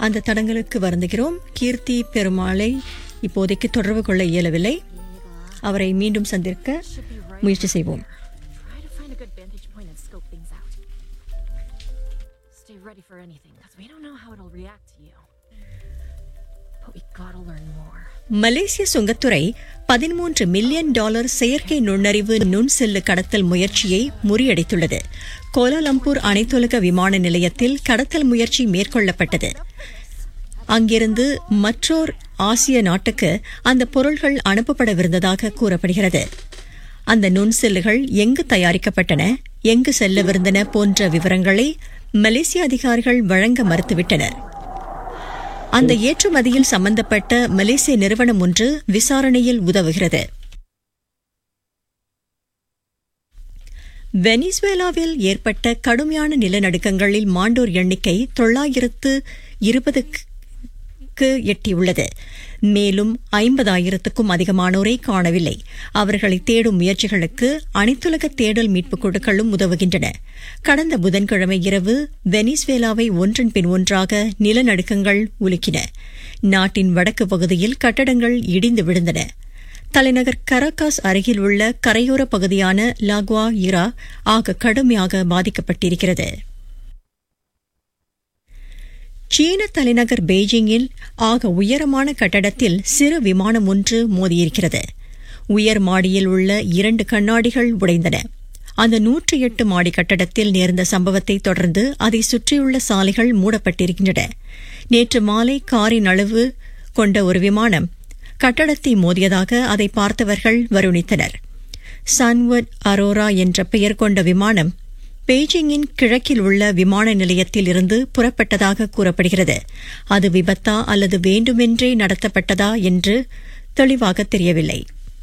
அந்த தடங்களுக்கு வருந்துகிறோம் கீர்த்தி பெருமாளை இப்போதைக்கு தொடர்பு கொள்ள இயலவில்லை அவரை மீண்டும் சந்திக்க முயற்சி செய்வோம் Try to find a good vantage point and scope things out. Stay ready for anything, because we don't know how it'll react to you. But we gotta learn more. மலேசிய சுங்கத்துறை பதிமூன்று மில்லியன் டாலர் செயற்கை நுண்ணறிவு நுண்செல்லு கடத்தல் முயற்சியை முறியடித்துள்ளது Kuala Lumpur அனைத்துலக விமான நிலையத்தில் கடத்தல் முயற்சி மேற்கொள்ளப்பட்டது அங்கிருந்து மற்றோர் ஆசிய நாட்டுக்கு அந்த பொருள்கள் அனுப்பப்படவிருந்ததாக கூறப்படுகிறது அந்த நுண்செல்லுகள் எங்கு தயாரிக்கப்பட்டன எங்கு செல்லவிருந்தன போன்ற விவரங்களை மலேசிய அதிகாரிகள் வழங்க மறுத்துவிட்டனர் அந்த ஏற்றுமதியில் சம்பந்தப்பட்ட மலேசிய நிறுவனம் ஒன்று விசாரணையில் உதவுகிறது வெனிசுவேலாவில் ஏற்பட்ட கடுமையான நிலநடுக்கங்களில் மாண்டோர் எண்ணிக்கை தொள்ளாயிரத்து இருபதுக்கு எட்டியுள்ளது மேலும் ஐம்பதாயிரத்துக்கும் அதிகமானோரை காணவில்லை அவர்களை தேடும் முயற்சிகளுக்கு அனைத்துலக தேடல் மீட்புக் குழுக்களும் உதவுகின்றன கடந்த புதன்கிழமை இரவு வெனிசுவேலாவை ஒன்றன் பின் ஒன்றாக நிலநடுக்கங்கள் உலுக்கின நாட்டின் வடக்கு பகுதியில் கட்டடங்கள் இடிந்து விழுந்தன தலைநகர் கராகாஸ் அருகில் உள்ள கரையோர பகுதியான லாக்வா இரா ஆக கடுமையாக பாதிக்கப்பட்டிருக்கிறது சீன தலைநகர் பெய்ஜிங்கில் ஆக உயரமான கட்டடத்தில் சிறு விமானம் ஒன்று மோதியிருக்கிறது உயர் மாடியில் உள்ள இரண்டு கண்ணாடிகள் உடைந்தன அந்த நூற்றி எட்டு மாடி கட்டடத்தில் நேர்ந்த சம்பவத்தை தொடர்ந்து அதை சுற்றியுள்ள சாலைகள் மூடப்பட்டிருக்கின்றன நேற்று மாலை காரின் அளவு கொண்ட ஒரு விமானம் கட்டடத்தை மோதியதாக அதை பார்த்தவர்கள் வருணித்தனர் சன்வர்ட் அரோரா என்ற பெயர் கொண்ட விமானம் பெய்ஜிங்கின் கிழக்கில் உள்ள விமான நிலையத்தில் இருந்து புறப்பட்டதாக கூறப்படுகிறது அது விபத்தா அல்லது வேண்டுமென்றே நடத்தப்பட்டதா என்று தெளிவாக தெரியவில்லை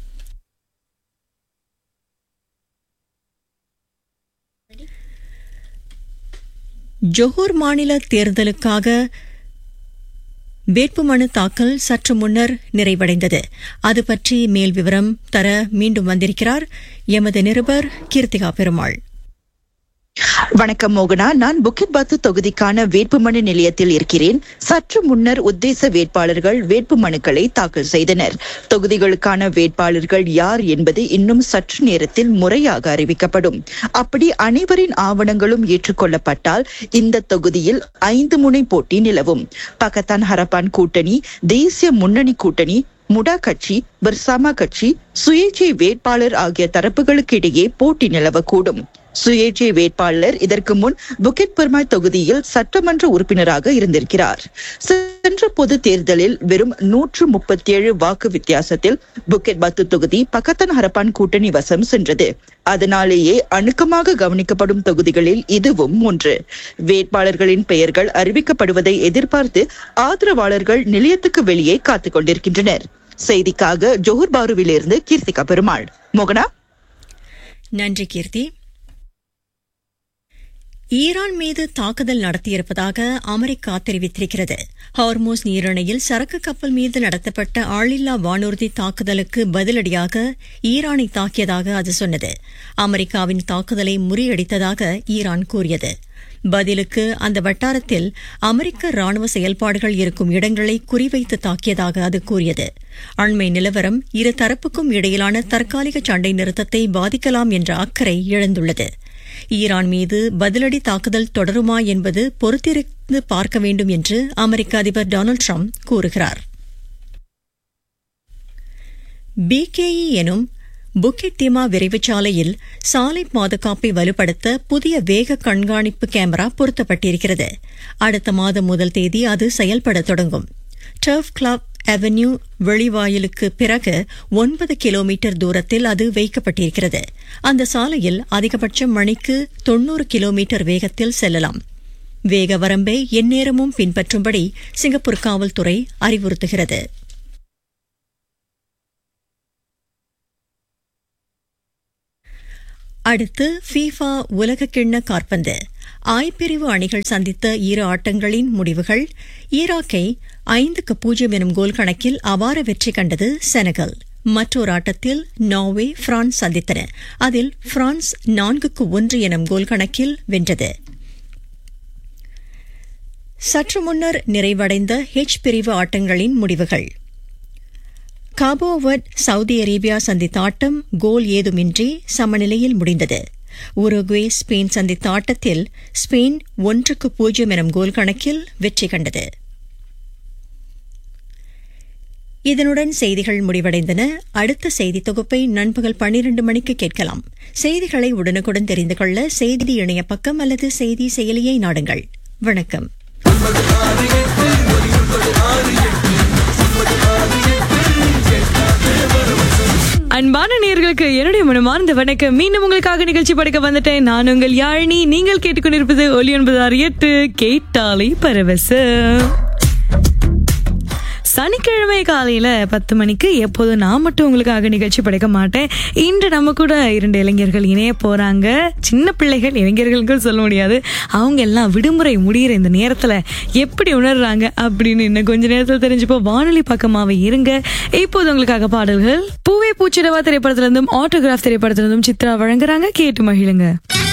ஜொஹூர் மாநில தேர்தலுக்காக வேட்புமனு தாக்கல் சற்று முன்னர் நிறைவடைந்தது அது பற்றி மேல் விவரம் தர மீண்டும் வந்திருக்கிறார் எமது நிருபர் கீர்த்திகா பெருமாள் வணக்கம் மோகனா நான் புக்கிட் பாத்து தொகுதிக்கான வேட்புமனு நிலையத்தில் இருக்கிறேன் சற்று முன்னர் உத்தேச வேட்பாளர்கள் வேட்புமனுக்களை தாக்கல் செய்தனர் தொகுதிகளுக்கான வேட்பாளர்கள் யார் என்பது இன்னும் சற்று நேரத்தில் முறையாக அறிவிக்கப்படும் அப்படி அனைவரின் ஆவணங்களும் ஏற்றுக்கொள்ளப்பட்டால் இந்த தொகுதியில் ஐந்து முனை போட்டி நிலவும் பக்கத்தான் ஹரப்பான் கூட்டணி தேசிய முன்னணி கூட்டணி முடா கட்சி பர்சாமா கட்சி சுயேட்சை வேட்பாளர் ஆகிய தரப்புகளுக்கு இடையே போட்டி நிலவக்கூடும் சுயேட்சை வேட்பாளர் இதற்கு முன் புக்கெட் பெர்மாய் தொகுதியில் சட்டமன்ற உறுப்பினராக இருந்திருக்கிறார் சென்ற பொது தேர்தலில் வெறும் நூற்று முப்பத்தி ஏழு வாக்கு வித்தியாசத்தில் புக்கெட் பத்து தொகுதி பக்கத்தன் ஹரப்பான் கூட்டணி வசம் சென்றது அதனாலேயே அணுக்கமாக கவனிக்கப்படும் தொகுதிகளில் இதுவும் ஒன்று வேட்பாளர்களின் பெயர்கள் அறிவிக்கப்படுவதை எதிர்பார்த்து ஆதரவாளர்கள் நிலையத்துக்கு வெளியே காத்துக் கொண்டிருக்கின்றனர் செய்திக்காக ஜோஹர் பாருவிலிருந்து கீர்த்திகா பெருமாள் மோகனா நன்றி கீர்த்தி ஈரான் மீது தாக்குதல் நடத்தியிருப்பதாக அமெரிக்கா தெரிவித்திருக்கிறது ஹார்மோஸ் நீரிணையில் சரக்கு கப்பல் மீது நடத்தப்பட்ட ஆளில்லா வானூர்தி தாக்குதலுக்கு பதிலடியாக ஈரானை தாக்கியதாக அது சொன்னது அமெரிக்காவின் தாக்குதலை முறியடித்ததாக ஈரான் கூறியது பதிலுக்கு அந்த வட்டாரத்தில் அமெரிக்க ராணுவ செயல்பாடுகள் இருக்கும் இடங்களை குறிவைத்து தாக்கியதாக அது கூறியது அண்மை நிலவரம் இரு தரப்புக்கும் இடையிலான தற்காலிக சண்டை நிறுத்தத்தை பாதிக்கலாம் என்ற அக்கறை எழுந்துள்ளது ஈரான் மீது பதிலடி தாக்குதல் தொடருமா என்பது பொறுத்திருந்து பார்க்க வேண்டும் என்று அமெரிக்க அதிபர் டொனால்டு ட்ரம்ப் கூறுகிறார் பிகேஇ எனும் புக்கிட் திமா விரைவுச்சாலையில் சாலை பாதுகாப்பை வலுப்படுத்த புதிய வேக கண்காணிப்பு கேமரா பொருத்தப்பட்டிருக்கிறது அடுத்த மாதம் முதல் தேதி அது செயல்பட தொடங்கும் டர்ஃப் கிளப் அவென்யூ வெளிவாயிலுக்கு பிறகு ஒன்பது கிலோமீட்டர் தூரத்தில் அது வைக்கப்பட்டிருக்கிறது அந்த சாலையில் அதிகபட்சம் மணிக்கு தொன்னூறு கிலோமீட்டர் வேகத்தில் செல்லலாம் வேக வரம்பை எந்நேரமும் பின்பற்றும்படி சிங்கப்பூர் காவல்துறை அறிவுறுத்துகிறது அடுத்து ஃபீஃபா உலகக்கிண்ண காற்பந்து ஆய்பிரிவு அணிகள் சந்தித்த இரு ஆட்டங்களின் முடிவுகள் ஈராக்கை ஐந்துக்கு பூஜ்ஜியம் எனும் கோல் கணக்கில் அபார வெற்றி கண்டது செனகல் மற்றொரு ஆட்டத்தில் நார்வே பிரான்ஸ் சந்தித்தன அதில் பிரான்ஸ் நான்குக்கு ஒன்று எனும் கோல் கணக்கில் வென்றது சற்று முன்னர் நிறைவடைந்த ஹெச் பிரிவு ஆட்டங்களின் முடிவுகள் காபோவர்ட் சவுதி அரேபியா சந்தித்த ஆட்டம் கோல் ஏதுமின்றி சமநிலையில் முடிந்தது உருகுவே ஸ்பெயின் சந்தித்த ஆட்டத்தில் ஸ்பெயின் ஒன்றுக்கு பூஜ்ஜியம் எனும் கோல் கணக்கில் வெற்றி கண்டது இதனுடன் செய்திகள் முடிவடைந்தன அடுத்த செய்தி தொகுப்பை நண்பகல் பன்னிரண்டு மணிக்கு கேட்கலாம் செய்திகளை உடனுக்குடன் தெரிந்து கொள்ள செய்தி இணைய பக்கம் அல்லது செய்தி செயலியை நாடுங்கள் வணக்கம் அன்பான நேர்களுக்கு என்னுடைய மனமார்ந்த வணக்கம் மீண்டும் உங்களுக்காக நிகழ்ச்சி படைக்க வந்துட்டேன் நான் உங்கள் யாழினி நீங்கள் கேட்டுக்கொண்டிருப்பது ஒலி ஒன்பது ஆறு எட்டு கேட்டாலை பரவசம் சனிக்கிழமை காலையில பத்து மணிக்கு எப்போதும் நான் மட்டும் உங்களுக்காக நிகழ்ச்சி படைக்க மாட்டேன் இன்று நம்ம கூட இரண்டு இளைஞர்கள் இணைய போறாங்க சின்ன பிள்ளைகள் இளைஞர்களுக்கு சொல்ல முடியாது அவங்க எல்லாம் விடுமுறை முடியிற இந்த நேரத்துல எப்படி உணர்றாங்க அப்படின்னு இன்னும் கொஞ்ச நேரத்தில் தெரிஞ்சுப்போ வானொலி பக்கமாவே இருங்க இப்போது உங்களுக்காக பாடல்கள் பூவே பூச்சிடவா திரைப்படத்திலிருந்தும் ஆட்டோகிராஃப் திரைப்படத்திலிருந்தும் சித்ரா வழங்குறாங்க கேட்டு மகிழுங்க